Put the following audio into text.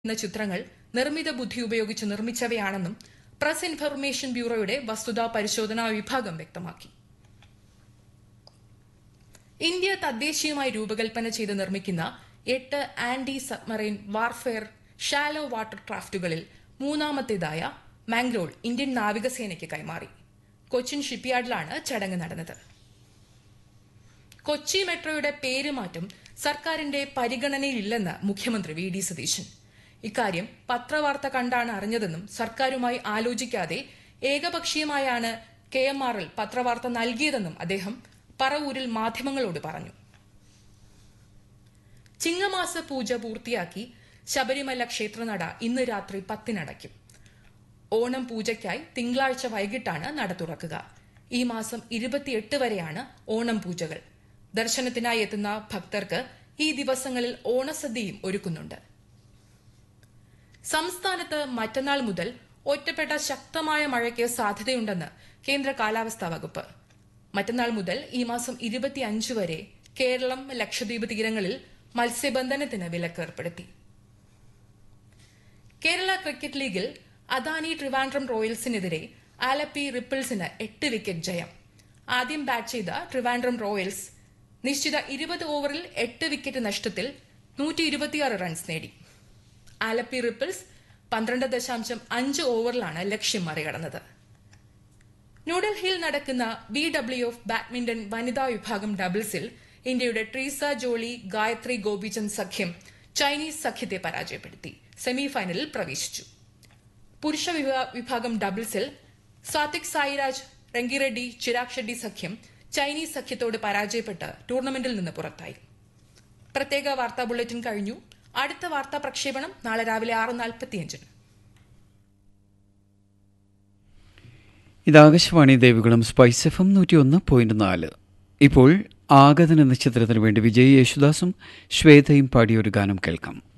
എന്ന ചിത്രങ്ങൾ നിർമ്മിത ബുദ്ധി ഉപയോഗിച്ച് നിർമ്മിച്ചവയാണെന്നും പ്രസ് ഇൻഫർമേഷൻ ബ്യൂറോയുടെ വസ്തുതാ പരിശോധനാ വിഭാഗം വ്യക്തമാക്കി ഇന്ത്യ തദ്ദേശീയമായി രൂപകൽപ്പന ചെയ്ത് നിർമ്മിക്കുന്ന എട്ട് anti submarine warfare shallow water ക്രാഫ്റ്റുകളിൽ മൂന്നാമത്തേതായ മാംഗ്രോൾ ഇന്ത്യൻ നാവികസേനയ്ക്ക് കൈമാറി കൊച്ചിൻ ഷിപ്പ്യാർഡിലാണ് ചടങ്ങ് നടന്നത് കൊച്ചി മെട്രോയുടെ പേരുമാറ്റം സർക്കാരിന്റെ പരിഗണനയിലില്ലെന്ന് മുഖ്യമന്ത്രി വി ഡി സതീശൻ ഇക്കാര്യം പത്രവാർത്ത കണ്ടാണ് അറിഞ്ഞതെന്നും സർക്കാരുമായി ആലോചിക്കാതെ ഏകപക്ഷീയമായാണ് കെ എം ആർ എൽ പത്രവാർത്ത നൽകിയതെന്നും അദ്ദേഹം പറവൂരിൽ മാധ്യമങ്ങളോട് പറഞ്ഞു ചിങ്ങമാസ പൂജ പൂർത്തിയാക്കി ശബരിമല ക്ഷേത്രനട ഇന്ന് രാത്രി പത്തിനടയ്ക്കും ഓണം പൂജയ്ക്കായി തിങ്കളാഴ്ച വൈകിട്ടാണ് നട തുറക്കുക ഈ മാസം ഇരുപത്തിയെട്ട് വരെയാണ് ഓണം പൂജകൾ ദർശനത്തിനായി എത്തുന്ന ഭക്തർക്ക് ഈ ദിവസങ്ങളിൽ ഓണസദ്യയും ഒരുക്കുന്നുണ്ട് സംസ്ഥാനത്ത് മറ്റന്നാൾ മുതൽ ഒറ്റപ്പെട്ട ശക്തമായ മഴയ്ക്ക് സാധ്യതയുണ്ടെന്ന് കേന്ദ്ര കാലാവസ്ഥാ വകുപ്പ് മറ്റന്നാൾ മുതൽ ഈ മാസം ഇരുപത്തിയഞ്ച് വരെ കേരളം ലക്ഷദ്വീപ് തീരങ്ങളിൽ മത്സ്യബന്ധനത്തിന് വിലക്ക് ഏർപ്പെടുത്തി കേരള ക്രിക്കറ്റ് ലീഗിൽ അദാനി ട്രിവാൻഡ്രം റോയൽസിനെതിരെ ആലപ്പി റിപ്പിൾസിന് എട്ട് വിക്കറ്റ് ജയം ആദ്യം ബാറ്റ് ചെയ്ത ട്രിവാൻഡ്രം റോയൽസ് നിശ്ചിത ഇരുപത് ഓവറിൽ എട്ട് വിക്കറ്റ് നഷ്ടത്തിൽ നൂറ്റി ഇരുപത്തിയാറ് റൺസ് നേടി ആലപ്പി റിപ്പിൾസ് പന്ത്രണ്ട് ദശാംശം അഞ്ച് ഓവറിലാണ് ലക്ഷ്യം മറികടന്നത് ന്യൂഡൽഹിയിൽ നടക്കുന്ന ബി ഡബ്ല്യു എഫ് ബാഡ്മിന്റൺ വനിതാ വിഭാഗം ഡബിൾസിൽ ഇന്ത്യയുടെ ട്രീസ ജോളി ഗായത്രി ഗോപിചന്ദ് സഖ്യം ചൈനീസ് സഖ്യത്തെ പരാജയപ്പെടുത്തി സെമിഫൈനലിൽ പ്രവേശിച്ചു പുരുഷ വിഭാഗം ഡബിൾസിൽ സാത്വിക് സായിരാജ് രംഗിറെഡ്ഡി ചിരാഗ് ഷെഡ്ഡി സഖ്യം ചൈനീസ് സഖ്യത്തോട് പരാജയപ്പെട്ട് ടൂർണമെന്റിൽ നിന്ന് പുറത്തായി പ്രത്യേക വാർത്താ ബുള്ളറ്റിൻ കഴിഞ്ഞു അടുത്ത വാർത്താ പ്രക്ഷേപണം നാളെ രാവിലെ ആറ് നാൽപ്പത്തിയഞ്ചിന് ഇത് Akashvani Devikulam spice F M നൂറ്റി ഒന്ന് പോയിന്റ് നാല് ഇപ്പോൾ ആഗതൻ എന്ന ചിത്രത്തിന് വേണ്ടി വിജയ് യേശുദാസും ശ്വേതയും പാടിയ ഒരു ഗാനം കേൾക്കാം